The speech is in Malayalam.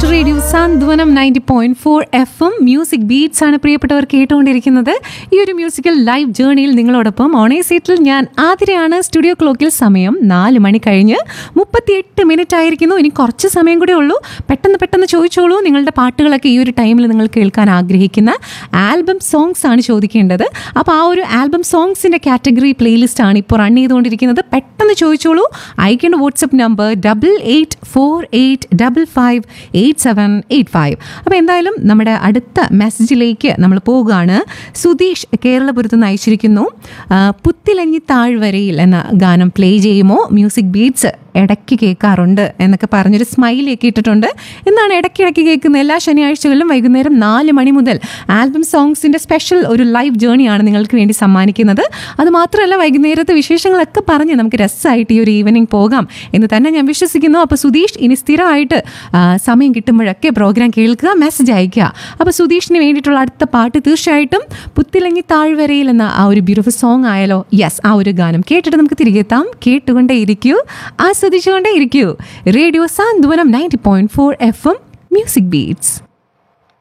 radio Santhwanam ninety point four F M music beats ആണ് പ്രിയപ്പെട്ടവർ കേട്ടുകൊണ്ടിരിക്കുന്നത് ഈ ഒരു മ്യൂസിക്കൽ ലൈവ് ജേർണിയിൽ നിങ്ങളോടൊപ്പം ഓണേ സീറ്റിൽ ഞാൻ ആതിരയാണ് സ്റ്റുഡിയോ ക്ലോക്കിൽ സമയം നാല് മണി കഴിഞ്ഞ് മുപ്പത്തിയെട്ട് മിനിറ്റ് ആയിരിക്കുന്നു ഇനി കുറച്ച് സമയം കൂടെ ഉള്ളൂ പെട്ടെന്ന് പെട്ടെന്ന് ചോദിച്ചോളൂ നിങ്ങളുടെ പാട്ടുകളൊക്കെ ഈ ഒരു ടൈമിൽ നിങ്ങൾ കേൾക്കാൻ ആഗ്രഹിക്കുന്ന ആൽബം സോങ്സ് ആണ് ചോദിക്കേണ്ടത് അപ്പോൾ ആ ഒരു ആൽബം സോങ്സിൻ്റെ കാറ്റഗറി പ്ലേലിസ്റ്റ് ആണ് ഇപ്പോൾ റൺ ചെയ്തുകൊണ്ടിരിക്കുന്നത് പെട്ടെന്ന് ചോദിച്ചോളൂ അയക്കേണ്ട WhatsApp number double eight four eight double five eight seven eight five അപ്പോൾ എന്തായാലും നമ്മുടെ അടുത്ത മെസ്സേജിലേക്ക് നമ്മൾ പോവുകയാണ് സുധീഷ് കേരളപുരത്ത് നിന്ന് അയച്ചിരിക്കുന്നു ആ, പുത്തിലഞ്ഞി താഴ്വരയിൽ എന്ന ഗാനം പ്ലേ ചെയ്യുമോ മ്യൂസിക് ബീറ്റ്സ് ഇടയ്ക്ക് കേൾക്കാറുണ്ട് എന്നൊക്കെ പറഞ്ഞൊരു സ്മൈലൊക്കെ ഇട്ടിട്ടുണ്ട് എന്നാണ് ഇടയ്ക്കിടയ്ക്ക് കേൾക്കുന്ന എല്ലാ ശനിയാഴ്ചകളിലും വൈകുന്നേരം നാല് മണി മുതൽ ആൽബം സോങ്സിൻ്റെ സ്പെഷ്യൽ ഒരു ലൈവ് ജേണിയാണ് നിങ്ങൾക്ക് വേണ്ടി സമ്മാനിക്കുന്നത് അത് മാത്രമല്ല വൈകുന്നേരത്തെ വിശേഷങ്ങളൊക്കെ പറഞ്ഞ് നമുക്ക് രസമായിട്ട് ഈ ഒരു ഈവനിങ് പോകാം എന്ന് തന്നെ ഞാൻ വിശ്വസിക്കുന്നു അപ്പോൾ സുധീഷ് ഇനി സ്ഥിരമായിട്ട് ആ, സമയം കിട്ടുമ്പോഴൊക്കെ പ്രോഗ്രാം കേൾക്കുക മെസ്സേജ് അയക്കുക അപ്പോൾ സുധീഷിന് വേണ്ടിയിട്ടുള്ള അടുത്ത പാട്ട് തീർച്ചയായിട്ടും പുത്തിലങ്ങി താഴ്വരയിൽ എന്ന ആ ഒരു ബ്യൂട്ടിഫുൾ സോങ് ആയാലോ യെസ് ആ ഒരു ഗാനം കേട്ടിട്ട് നമുക്ക് തിരികെ എത്താം കേട്ടുകൊണ്ടേ ഇരിക്കൂ ആസ്വദിച്ചുകൊണ്ടേ ഇരിക്കൂ radio Santhwanam ninety point four F M music beats